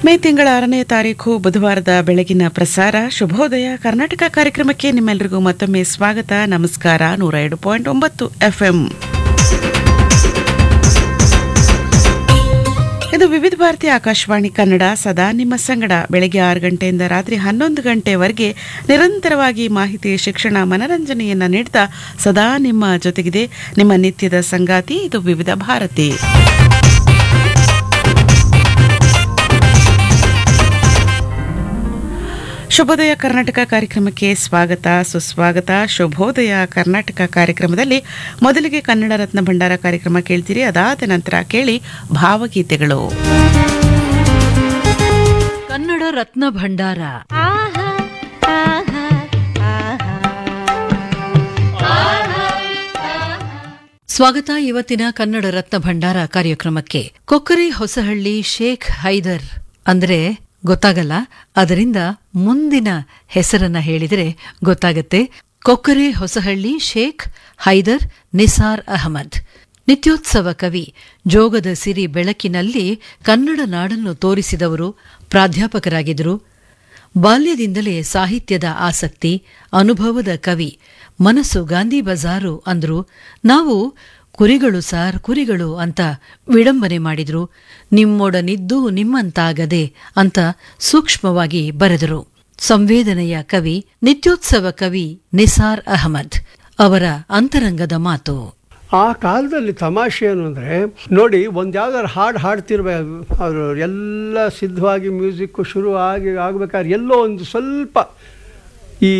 ಮೇ ತಿಂಗಳ ಆರನೇ ತಾರೀಕು ಬುಧವಾರದ ಬೆಳಗಿನ ಪ್ರಸಾರ ಶುಭೋದಯ ಕರ್ನಾಟಕ ಕಾರ್ಯಕ್ರಮಕ್ಕೆ ನಿಮ್ಮೆಲ್ಲರಿಗೂ ಮತ್ತೊಮ್ಮೆ ಸ್ವಾಗತ ನಮಸ್ಕಾರ ನೂರ ಎರಡು ಪಾಯಿಂಟ್ ಒಂಬತ್ತು ಎಫ್ಎಂ ಇದು ವಿವಿಧ ಭಾರತಿ ಆಕಾಶವಾಣಿ ಕನ್ನಡ ಸದಾ ನಿಮ್ಮ ಸಂಗಡ ಬೆಳಗ್ಗೆ ಆರು ಗಂಟೆಯಿಂದ ರಾತ್ರಿ ಹನ್ನೊಂದು ಗಂಟೆವರೆಗೆ ನಿರಂತರವಾಗಿ ಮಾಹಿತಿ ಶಿಕ್ಷಣ ಮನರಂಜನೆಯನ್ನ ನೀಡ್ತಾ ಸದಾ ನಿಮ್ಮ ಜೊತೆಗಿದೆ ನಿಮ್ಮ ನಿತ್ಯದ ಸಂಗಾತಿ ಇದು ವಿವಿಧ ಭಾರತಿ ಶುಭೋದಯ ಕರ್ನಾಟಕ ಕಾರ್ಯಕ್ರಮಕ್ಕೆ ಸ್ವಾಗತ ಸುಸ್ವಾಗತ ಶುಭೋದಯ ಕರ್ನಾಟಕ ಕಾರ್ಯಕ್ರಮದಲ್ಲಿ ಮೊದಲಿಗೆ ಕನ್ನಡ ರತ್ನ ಭಂಡಾರ ಕಾರ್ಯಕ್ರಮ ಕೇಳ್ತೀರಿ ಅದಾದ ನಂತರ ಕೇಳಿ ಭಾವಗೀತೆಗಳು ಕನ್ನಡ ರತ್ನ ಭಂಡಾರ ಸ್ವಾಗತ ಇವತ್ತಿನ ಕನ್ನಡ ರತ್ನ ಭಂಡಾರ ಕಾರ್ಯಕ್ರಮಕ್ಕೆ ಕೊಕ್ಕರೆ ಹೊಸಹಳ್ಳಿ ಶೇಖ್ ಹೈದರ್ ಅಂದ್ರೆ ಗೊತ್ತಾಗಲ್ಲ ಅದರಿಂದ ಮುಂದಿನ ಹೆಸರನ್ನ ಹೇಳಿದರೆ ಗೊತ್ತಾಗತ್ತೆ ಕೊಕ್ಕರೆ ಹೊಸಹಳ್ಳಿ ಶೇಖ್ ಹೈದರ್ ನಿಸಾರ್ ಅಹಮದ್ ನಿತ್ಯೋತ್ಸವ ಕವಿ ಜೋಗದ ಸಿರಿ ಬೆಳಕಿನಲ್ಲಿ ಕನ್ನಡ ನಾಡನ್ನು ತೋರಿಸಿದವರು ಪ್ರಾಧ್ಯಾಪಕರಾಗಿದ್ದರು ಬಾಲ್ಯದಿಂದಲೇ ಸಾಹಿತ್ಯದ ಆಸಕ್ತಿ ಅನುಭವದ ಕವಿ ಮನಸ್ಸು ಗಾಂಧಿ ಬಜಾರು ಅಂದ್ರು ನಾವು ಕುರಿಗಳು ಸಾರ್ ಕುರಿಗಳು ಅಂತ ವಿಡಂಬನೆ ಮಾಡಿದ್ರು ನಿಮ್ಮೊಡನಿದ್ದು ನಿಮ್ಮಂತಾಗದೆ ಅಂತ ಸೂಕ್ಷ್ಮವಾಗಿ ಬರೆದರು ಸಂವೇದನೆಯ ಕವಿ ನಿತ್ಯೋತ್ಸವ ಕವಿ ನಿಸಾರ್ ಅಹಮದ್ ಅವರ ಅಂತರಂಗದ ಮಾತು ಆ ಕಾಲದಲ್ಲಿ ತಮಾಷೆ ಏನು ಅಂದರೆ ನೋಡಿ ಒಂದು ಯಾವ್ದಾದ್ರು ಹಾಡು ಹಾಡ್ತಿರ್ಬೇಕು ಅವರು ಎಲ್ಲ ಸಿದ್ಧವಾಗಿ ಮ್ಯೂಸಿಕ್ಕು ಶುರು ಆಗಿ ಆಗ್ಬೇಕಾದ್ರೆ ಎಲ್ಲೋ ಒಂದು ಸ್ವಲ್ಪ ಈ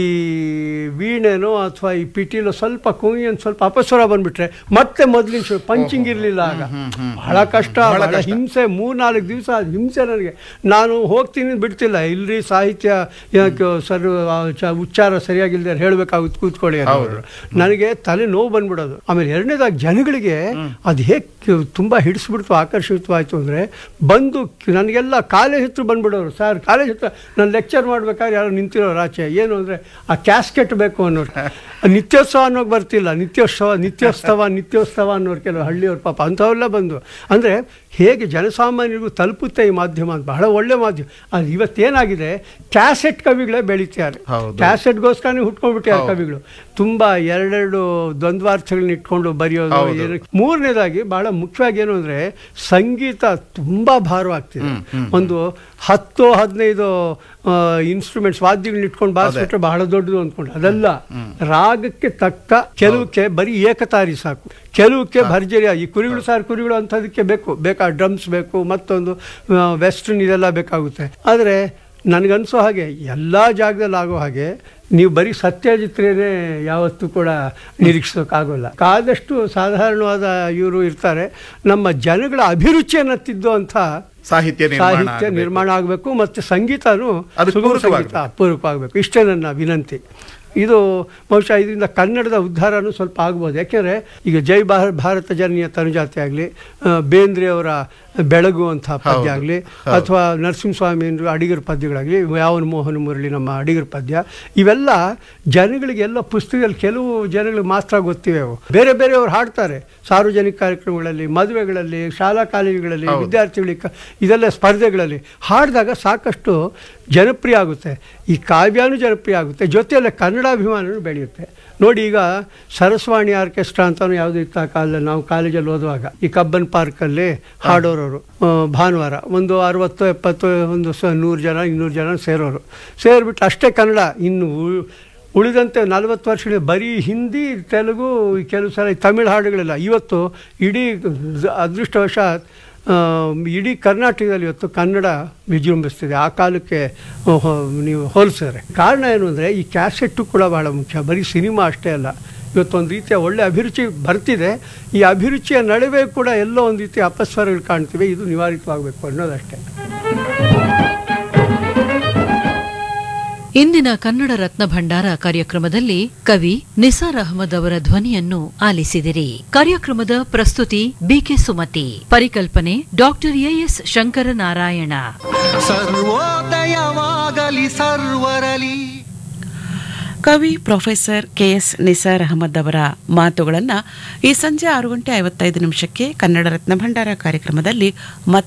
ವೀಣೆನೋ ಅಥವಾ ಈ ಪಿಟೀಲೋ ಸ್ವಲ್ಪ ಕುಂಗಿ ಒಂದು ಸ್ವಲ್ಪ ಅಪಸ್ವರ ಬಂದ್ಬಿಟ್ರೆ ಮತ್ತೆ ಮೊದಲಿನ ಶುರು ಪಂಚಿಂಗ್ ಇರಲಿಲ್ಲ ಆಗ ಬಹಳ ಕಷ್ಟ ಬಹಳ ಹಿಂಸೆ ಮೂರ್ನಾಲ್ಕು ದಿವಸ ಅದು ಹಿಂಸೆ ನನಗೆ ನಾನು ಹೋಗ್ತೀನಿ ಬಿಡ್ತಿಲ್ಲ ಇಲ್ರಿ ಸಾಹಿತ್ಯ ಯಾಕೆ ಸರ್ ಆ ಚ- ಉಚ್ಚಾರ ಸರಿಯಾಗಿಲ್ಲದೆ ಹೇಳಬೇಕಾಗುತ್ತೆ ಕೂತ್ಕೊಳ್ಳಿ ಅನ್ನೋರು ನನಗೆ ತಲೆ ನೋವು ಬಂದ್ಬಿಡೋದು ಆಮೇಲೆ ಎರಡನೇದಾಗಿ ಜನಗಳಿಗೆ ಅದು ಹೇಗೆ ತುಂಬ ಹಿಡಿಸ್ಬಿಡ್ತು ಆಕರ್ಷಿತವಾಯಿತು ಅಂದರೆ ಬಂದು ಕ್- ನನಗೆಲ್ಲ ಕಾಲೇಜ್ ಹತ್ರ ಬಂದ್ಬಿಡೋರು ಸರ್ ಕಾಲೇಜ್ ಹತ್ರ ನಾನು ಲೆಕ್ಚರ್ ಮಾಡ್ಬೇಕಾದ್ರೆ ಯಾರೋ ನಿಂತಿರೋರು ಆಚೆ ಏನು ಅಂದರೆ ಆ ಕ್ಯಾಸ್ಕೆಟ್ ಬೇಕು ಅನ್ನೋರು ನಿತ್ಯೋತ್ಸವ ಅನ್ನೋಕೆ ಬರ್ತಿಲ್ಲ ನಿತ್ಯೋತ್ಸವ ನಿತ್ಯೋತ್ಸವ ನಿತ್ಯೋತ್ಸವ ಅನ್ನೋರು ಕೆಲವು ಹಳ್ಳಿಯವ್ರ ಪಾಪ ಅಂಥವೆಲ್ಲ ಬಂದು ಅಂದರೆ ಹೇಗೆ ಜನಸಾಮಾನ್ಯರಿಗೂ ತಲುಪುತ್ತೆ ಈ ಮಾಧ್ಯಮ ಅಂತ ಬಹಳ ಒಳ್ಳೆ ಮಾಧ್ಯಮ ಅದು ಇವತ್ತೇನಾಗಿದೆ ಕ್ಯಾಸೆಟ್ ಕವಿಗಳೇ ಬೆಳೀತಾರೆ ಕ್ಯಾಸೆಟ್ಗೋಸ್ಕರನೇ ಹುಟ್ಕೊಂಡ್ಬಿಟ್ಟಿದ್ದಾರೆ ಕವಿಗಳು ತುಂಬ ಎರಡೆರಡು ದ್ವಂದ್ವಾರ್ಥಗಳನ್ನ ಇಟ್ಕೊಂಡು ಬರೆಯೋದು ಏನು- ಮೂರನೇದಾಗಿ ಬಹಳ ಮುಖ್ಯವಾಗಿ ಏನು ಅಂದರೆ ಸಂಗೀತ ತುಂಬ ಭಾರವಾಗ್ತಿದೆ ಒಂದು ಹತ್ತು ಹದಿನೈದು ಇನ್ಸ್ಟ್ರೂಮೆಂಟ್ಸ್ ವಾದ್ಯಗಳನ್ನ ಇಟ್ಕೊಂಡು ಬಾರಿಸ್ಬಿಟ್ರೆ ಬಹಳ ದೊಡ್ಡದು ಅಂದ್ಕೊಂಡು ಅದಲ್ಲ ರಾಗಕ್ಕೆ ತಕ್ಕ ಕೆಲವಕ್ಕೆ ಬರೀ ಏಕತಾರಿ ಸಾಕು ಕೆಲವಕ್ಕೆ ಭರ್ಜರಿ ಈ ಕುರಿಗಳು ಸಾರ್ ಕುರಿಗಳು ಅಂಥದಕ್ಕೆ ಬೇಕು ಬೇಕಾ ಡ್ರಮ್ಸ್ ಬೇಕು ಮತ್ತೊಂದು ವೆಸ್ಟರ್ನ್ ಇದೆಲ್ಲ ಬೇಕಾಗುತ್ತೆ ಆದರೆ ನನಗನ್ಸೋ ಹಾಗೆ ಎಲ್ಲ ಜಾಗದಲ್ಲಿ ಆಗೋ ಹಾಗೆ ನೀವು ಬರೀ ಸತ್ಯಜಿತ್ರೇನೆ ಯಾವತ್ತೂ ಕೂಡ ನಿರೀಕ್ಷಿಸೋಕ್ಕಾಗೋಲ್ಲ ಆದಷ್ಟು ಸಾಧಾರಣವಾದ ಇವರು ಇರ್ತಾರೆ ನಮ್ಮ ಜನಗಳ ಅಭಿರುಚಿಯನ್ನು ತಿದ್ದುವಂಥ ಸಾಹಿತ್ಯ ನಿರ್ಮಾಣ ಸಾಹಿತ್ಯ ಆಗ್ಬೇಕು. ನಿರ್ಮಾಣ ಆಗಬೇಕು ಮತ್ತು ಸಂಗೀತನೂ ಅದಕ್ಕೆ ಸುಗಮ ಪೂರಕವಾಗ್ಬೇಕು. ಸಂಗೀತ ಪೂರಕವಾಗಬೇಕು ಇಷ್ಟೇ ನನ್ನ ವಿನಂತಿ ಇದು ಬಹುಶಃ ಇದರಿಂದ ಕನ್ನಡದ ಉದ್ಧಾರನೂ ಸ್ವಲ್ಪ ಆಗ್ಬೋದು ಯಾಕೆಂದರೆ ಈಗ ಜೈ ಭಾರ ಭಾರತ ಜನನೀಯ ತನುಜಾತಿ ಆಗಲಿ ಬೇಂದ್ರೆ ಅವರ ಬೆಳಗು ಅಂತ ಪದ್ಯ ಆಗಲಿ ಅಥವಾ ನರಸಿಂಹಸ್ವಾಮಿ ಅಡಿಗರ ಪದ್ಯಗಳಾಗಲಿ ಯಾವನ ಮೋಹನ ಮುರಳಿ ನಮ್ಮ ಅಡಿಗರ ಪದ್ಯ ಇವೆಲ್ಲ ಜನಗಳಿಗೆಲ್ಲ ಪುಸ್ತಕದಲ್ಲಿ ಕೆಲವು ಜನಗಳಿಗೆ ಮಾತ್ರ ಗೊತ್ತಿವೆ ಅವು ಬೇರೆ ಬೇರೆಯವರು ಹಾಡ್ತಾರೆ ಸಾರ್ವಜನಿಕ ಕಾರ್ಯಕ್ರಮಗಳಲ್ಲಿ ಮದುವೆಗಳಲ್ಲಿ ಶಾಲಾ ಕಾಲೇಜುಗಳಲ್ಲಿ ವಿದ್ಯಾರ್ಥಿಗಳಿಗೆ ಕ- ಇದೆಲ್ಲ ಸ್ಪರ್ಧೆಗಳಲ್ಲಿ ಹಾಡಿದಾಗ ಸಾಕಷ್ಟು ಜನಪ್ರಿಯ ಆಗುತ್ತೆ ಈ ಕಾವ್ಯನೂ ಜನಪ್ರಿಯ ಆಗುತ್ತೆ ಜೊತೆಯಲ್ಲೇ ಕನ್ನಡಾಭಿಮಾನನೂ ಬೆಳೆಯುತ್ತೆ ನೋಡಿ ಈಗ ಸರಸ್ವಾಣಿ ಆರ್ಕೆಸ್ಟ್ರಾ ಅಂತಾನು ಯಾವುದು ಇತ್ತು ಆ ಕಾಲದಲ್ಲಿ ನಾವು ಕಾಲೇಜಲ್ಲಿ ಓದುವಾಗ ಈ ಕಬ್ಬನ್ ಪಾರ್ಕಲ್ಲಿ ಹಾಡೋರವರು ಆ, ಭಾನುವಾರ ಒಂದು ಅರವತ್ತು ಎಪ್ಪತ್ತು ಒಂದು ಸ ನೂರು ಜನ ಇನ್ನೂರು ಜನ ಸೇರೋರು ಸೇರಿಬಿಟ್ಟು ಅಷ್ಟೇ ಕನ್ನಡ ಇನ್ನು ಉ- ಉಳಿದಂತೆ ನಲವತ್ತು ವರ್ಷಗಳ ಬರೀ ಹಿಂದಿ ತೆಲುಗು ಈ ಕೆಲವು ಸಲ ತಮಿಳು ಹಾಡುಗಳೆಲ್ಲ ಇವತ್ತು ಇಡೀ ಅದೃಷ್ಟವಶಾತ್ ಆ, ಇಡೀ ಕರ್ನಾಟಕದಲ್ಲಿ ಇವತ್ತು ಕನ್ನಡ ವಿಜೃಂಭಿಸ್ತಿದೆ ಆ ಕಾಲಕ್ಕೆ ಆ, ಹೊ- ನೀವು ಹೋಲಿಸಿದ್ರೆ ಕಾರಣ ಏನು ಅಂದರೆ ಈ ಕ್ಯಾಸೆಟ್ಟು ಕೂಡ ಬಹಳ ಮುಖ್ಯ ಬರೀ ಸಿನಿಮಾ ಅಷ್ಟೇ ಅಲ್ಲ ಇವತ್ತೊಂದು ರೀತಿಯ ಒಳ್ಳೆ ಅಭಿರುಚಿ ಬರ್ತಿದೆ ಈ ಅಭಿರುಚಿಯ ನಡುವೆ ಕೂಡ ಎಲ್ಲೋ ಒಂದು ರೀತಿಯ ಅಪಸ್ವರಗಳು ಕಾಣ್ತಿವೆ ಇದು ನಿವಾರಿತವಾಗಬೇಕು ಅನ್ನೋದಷ್ಟೇ ಇಂದಿನ ಕನ್ನಡ ರತ್ನ ಭಂಡಾರ ಕಾರ್ಯಕ್ರಮದಲ್ಲಿ ಕವಿ ನಿಸಾರ್ ಅಹಮದ್ ಅವರ ಧ್ವನಿಯನ್ನು ಆಲಿಸಿದಿರಿ ಕಾರ್ಯಕ್ರಮದ ಪ್ರಸ್ತುತಿ ಬಿಕೆ ಸುಮತಿ ಪರಿಕಲ್ಪನೆ ಡಾಕ್ಟರ್ ಎಎಸ್ ಶಂಕರನಾರಾಯಣ ಸರ್ವೋದಯವಾಗಲಿ ಸರ್ವರಲಿ ಕವಿ ಪ್ರೊಫೆಸರ್ ಕೆಎಸ್ ನಿಸಾರ್ ಅಹಮದ್ ಅವರ ಮಾತುಗಳನ್ನು ಈ ಸಂಜೆ ಆರು ಗಂಟೆ ಐವತ್ತೈದು ನಿಮಿಷಕ್ಕೆ ಕನ್ನಡ ರತ್ನ ಭಂಡಾರ ಕಾರ್ಯಕ್ರಮದಲ್ಲಿ ಮತ್ತೆ